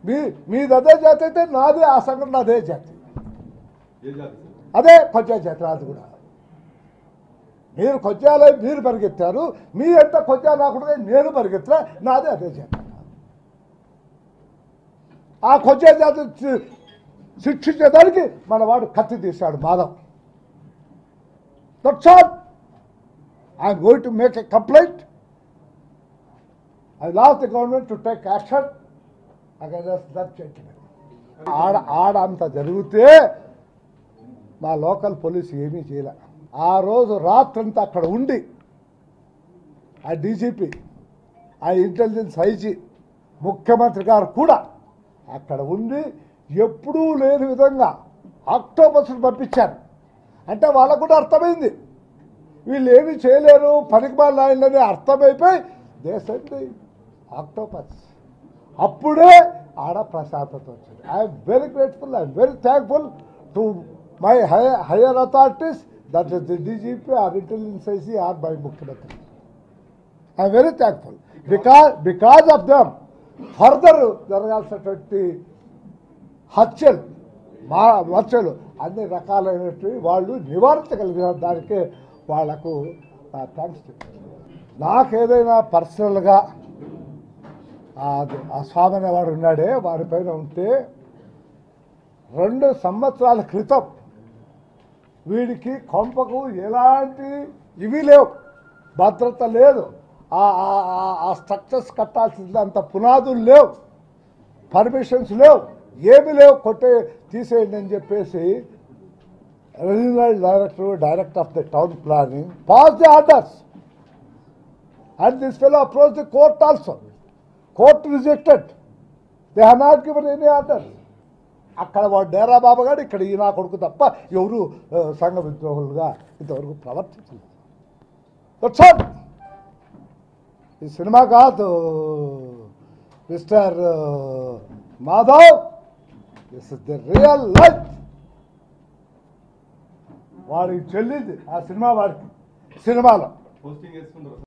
మీ మీది అదే జాతి అయితే నాది ఆ సంఘటన అదే జాతి ఏ జాతి సార్ అదే కొచ్చా జాతి నాది కూడా మీరు కొచ్చాలే మీరు పరిగెత్తారు మీ ఎంత కొచ్చా రాకుండా నేను పరిగెత్తా నాదే అదే జాతి ఆ కొచ్చా జాతి శి- శిక్షించేదానికి మన వాడు కత్తి తీశాడు Madhav that's all I'm going to make a complaint I'll లాస్ the government to take action against that gentleman ఆడ ఆడ అంత జరిగితే మా లోకల్ పోలీసు ఏమీ చేయలే ఆ రోజు రాత్రంతా అక్కడ ఉండి ఆ డీజీపీ ఆ ఇంటెలిజెన్స్ ఐజీ ముఖ్యమంత్రి గారు కూడా అక్కడ ఉండి ఎప్పుడూ లేని విధంగా ఆక్టోపస్ను పంపించారు అంటే వాళ్ళకు కూడా అర్థమైంది వీళ్ళు ఏమీ చేయలేరు పనికిమాల నాయనని అర్థమైపోయి దేశండి ఆక్టోపస్ అప్పుడే ఆడ ప్రశాంతత వచ్చింది I'm very grateful I'm very thankful to my higher higher authorities that is the DGP or intelligence IC or my ముఖ్యమంత్రి I'm very thankful because because of them further జరగాల్సినటువంటి హత్యలు మా హత్యలు అన్ని రకాలైనటువంటి వాళ్ళు నివారించగలిగిన దానికే వాళ్లకు థ్యాంక్స్ చెప్తాను నాకేదైనా పర్సనల్గా ఆ స్వామి అనేవాడు ఉన్నాడే వారిపైన ఉంటే రెండు సంవత్సరాల క్రితం వీడికి కొంపకు ఎలాంటి ఇవి లేవు భద్రత లేదు ఆ- ఆ- ఆ- ఆ స్ట్రక్చర్స్ కట్టాల్సింది అంత పునాదులు లేవు పర్మిషన్స్ లేవు ఏమి లేవు కొట్టే తీసేయండి అని చెప్పేసి regional director director of the town planning pass the orders and this fellow approach the court also court rejected they have not given any orders అక్కడ వాడు డేరా బాబా గారు ఇక్కడ ఈ నా కొడుకు తప్ప ఎవరు ఆ, సంఘ విద్రోహులుగా ఇంతవరకు ప్రవర్తించలేదు That's all. ఈ సినిమా కాదు mister Madhav this is the real life వాడికి చెల్లింది ఆ సినిమా వాడికి సినిమాలో పోస్టింగ్ వేసుకుంటారు